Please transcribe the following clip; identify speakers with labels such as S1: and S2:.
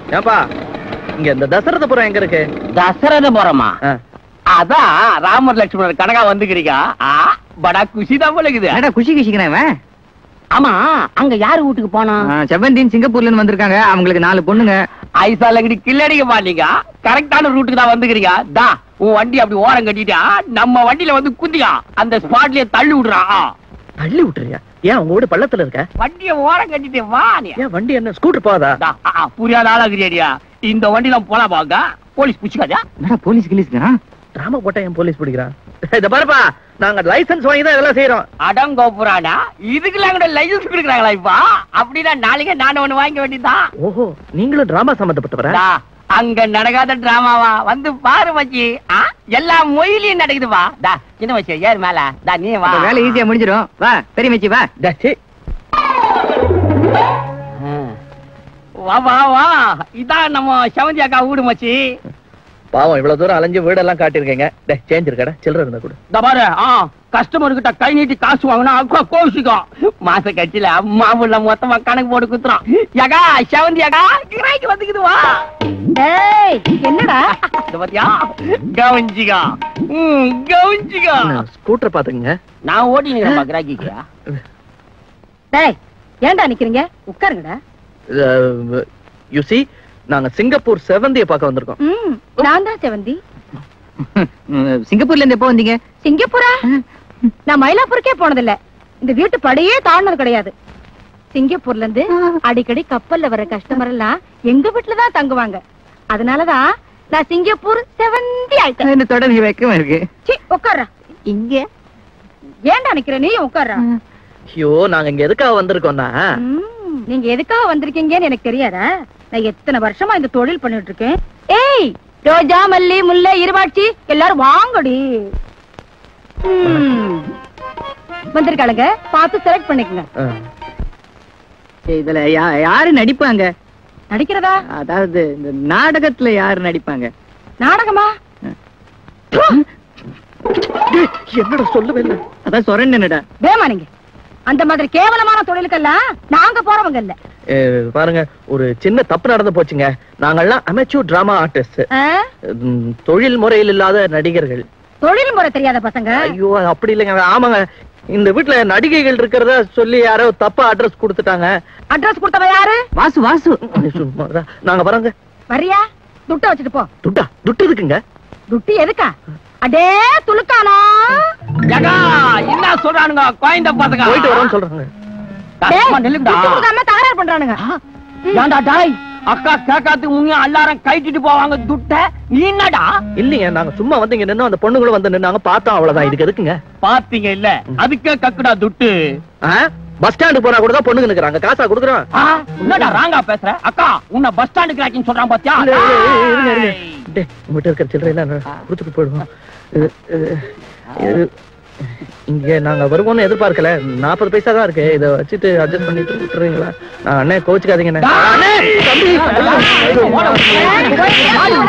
S1: ஏன்பா இங்க இந்த தசரதபுரம் எங்க இருக்கு
S2: தசரதபுரமா
S1: ஆ.
S2: அதான் ராமர் லட்சுமணர் கனகா வந்துக்கிறீங்க ஆ, படா குஷி தான் போல இருக்குது
S3: என்னடா குஷி குஷிக்கிறேன் இவன்
S2: ஆமா அங்க யாரு வீட்டுக்கு போனா
S3: ஆ, செவந்தின் சிங்கப்பூர்ல இருந்து வந்திருக்காங்க அவங்களுக்கு நாலு பொண்ணுங்க
S2: ஐசா லங்கடி கில்லடிக்க மாட்டீங்க கரெக்டான ரூட்டுக்கு தான் வந்துக்கிறீங்க தா உன் வண்டி அப்படி ஓரம் கட்டிட்டா நம்ம வண்டியில வந்து குந்தியா அந்த ஸ்பாட்லயே தள்ளி விடுறான் ஆ.
S1: தள்ளி விட்டுறியா ஏன் உங்க வீடு பள்ளத்துல இருக்க
S2: வண்டிய ஓரம் கட்டிட்டு வா நீ
S1: ஏன் வண்டி என்ன ஸ்கூட்டர் போதா
S2: தா, ஆ, ஆ, புரியாத ஆளாகிறியா இந்த வண்டியில போலாம் பாக்க போலீஸ் புடிச்சுக்காதா
S3: என்னடா போலீஸ் கிலீஸ்ங்கிறான்
S1: டிராமா போட்டா ஏன் போலீஸ் பிடிக்கிறான் இத பாருப்பா நாங்க லைசென்ஸ் வாங்கி தான் இதெல்லாம் செய்யறோம்
S2: அடங்கோபுரானா இதுக்கெல்லாம் கூட லைசன்ஸ் கொடுக்குறாங்களா இப்ப அப்படின்னா நாளைக்கே நானும் ஒண்ணு வாங்க வேண்டியதுதான்
S1: ஓஹோ நீங்களும் டிராமா சம்பந்தப்பட்டவரா
S2: டா, அங்க நடக்காத டிராமாவா வந்து பாரு மச்சி ஆ, எல்லா மொயிலையும் நடக்குதுவா டா சின்ன வச்சு ஏறு மேல டா நீ வா
S3: அப்ப வேலை ஈஸியா முடிஞ்சிடும் வா பெரிய மச்சி வா
S1: டேய், சீ.
S2: வா வா வா இதான் நம்ம செவந்தி அக்கா வீடு மச்சி
S1: பாவம் இவ்வளவு தூரம் அலைஞ்சு வீடெல்லாம் காட்டியிருக்கீங்க டே சேஞ்ச் இருக்கடா சில்லற இருந்தா கூட
S2: இந்த பாரு ஆ கஸ்டமர் கிட்ட கை நீட்டி காசு வாங்கினா அக்கா கோவிச்சுக்கும் மாச கட்சியில மாவுள்ள மொத்தமா கணக்கு போட்டு குத்துறோம் யகா செவந்தி அக்கா கிராய்க்கு வந்துக்குது வா
S4: டேய் என்னடா
S2: இந்த பாத்தியா கவனிச்சிக்கா ம் கவனிச்சிக்கா
S1: ஸ்கூட்டர் பாத்துக்கங்க
S2: நான் ஓட்டினுக்கிறேன் கிராக்கிக்கு
S4: டேய் ஏன்டா நிக்கிறீங்க உட்காருங்கடா
S1: யூ சி நாங்க சிங்கப்பூர் செவந்திய பார்க்க வந்திருக்கோம்
S4: ம் நான் தான் செவந்தி
S3: ம், சிங்கப்பூர்ல இருந்து எப்போ வந்தீங்க
S4: சிங்கப்பூரா நான் மயிலாப்பூருக்கே போனதில்ல இந்த வீட்டு படியே தாண்டினது கிடையாது சிங்கப்பூர்ல இருந்து அடிக்கடி கப்பல்ல வர கஸ்டமர் எல்லாம் எங்க வீட்டுல தான் தங்குவாங்க அதனாலதான் நான் சிங்கப்பூர் செவந்தி ஆயிட்டேன்
S3: இந்த தொடர்பு வைக்கவும் இருக்கு
S4: சீ உட்கார்றா
S3: இங்க
S4: ஏன்டா நிக்கிற நீ உட்கார்றா
S1: ஐயோ நாங்க இங்க எதுக்காக வந்திருக்கோம்னா
S4: ம், நீங்க எதுக்காக வந்திருக்கீங்கன்னு எனக்கு தெரியாதா நான் எத்தனை வருஷமா இந்த தொழில் பண்ணிட்டு இருக்கேன் ஏய் ரோஜா மல்லி முல்லை இருவாட்சி எல்லாரும் வாங்கடி ம். வந்திருக்காளுங்க பார்த்து செலக்ட் பண்ணிக்கங்க
S1: அஹ்,
S3: இதுல யா- யாரு நடிப்பாங்க
S4: நடிக்கிறதா
S3: அதாவது இந்த நாடகத்துல யாரு நடிப்பாங்க
S4: நாடகமா
S1: டேய், என்னடா சொல்லவே இல்லை
S3: அதான் சொரன் என்னடா
S4: வேமா நீங்க அந்த மாதிரி கேவலமான தொழிலுக்கெல்லாம் நாங்க போறவங்க இல்ல
S1: அஹ், பாருங்க ஒரு சின்ன தப்பு நடந்து போச்சுங்க நாங்கெல்லாம் அமெச்சூர் டிராமா ஆர்டிஸ்ட்
S4: ஆ?
S1: தொழில் முறையில் இல்லாத நடிகர்கள்
S4: தொழில் முறை தெரியாத பசங்க
S1: ஐயோ அது அப்படி இல்லைங்க ஆமாங்க இந்த வீட்டுல நடிகைகள் இருக்கிறத சொல்லி யாரோ தப்பா அட்ரஸ் கொடுத்துட்டாங்க
S4: அட்ரஸ் கொடுத்தவ யாரு
S3: வாசு வாசு
S1: சும்மாடா. நாங்க வரோங்க
S4: வரியா துட்ட வச்சுட்டு போ
S1: துட்டா துட்டு இருக்குங்க
S4: துட்டு எதுக்கா அடே துலுக்கானா
S2: யகா என்ன சொல்றானுங்க குழந்த பசங்க
S1: போயிட்டு வரோம்னு சொல்றாங்க
S4: டேய்,
S2: சும்மா நில்லுங்கடா.
S4: துட்டு கொடுக்காம தகராறு பண்றானுங்க
S2: ஏன்டா டாய் அக்கா கேட்காதுக்கு முன்ன எல்லாரும் கைட்டிட்டு போவாங்க துட்ட நீ என்னடா
S1: இல்லைங்க நாங்க சும்மா வந்து இங்க நின்னோம் அந்த பொண்ணுங்களும் வந்து நின்னாங்க பார்த்தோம் அவ்வளவுதான் இதுக்கு எதுக்குங்க
S2: பாத்தீங்க இல்ல அதுக்கே கக்குடா துட்டு
S1: பஸ் ஸ்டாண்டு போனா கூட தான் பொண்ணுங்க நிக்கிறாங்க காசா கொடுக்குறோம்
S2: ஆ, என்னடா ராங்கா பேசுற அக்கா உன்னை பஸ் ஸ்டாண்டுக்கு ராக்கின்னு சொல்றான் பாத்தியா
S1: இல்ல, இல்ல, இல்ல, இருங்க, இருங்க. டேய், உங்ககிட்ட இருக்கிற சில்லறை எல்லாம் நான் கொடுத்துட்டு போயிடுவோம் இது, இது, இது, இங்க நாங்க வருவோம்னு எதிர்பார்க்கல நாற்பது பைசா தான் இருக்கு இத வச்சுட்டு அட்ஜஸ்ட் பண்ணிட்டு விட்டுறீங்களா நான் அண்ணே கோச்சுக்காதீங்க அண்ணே. அண்ணே, தம்பி.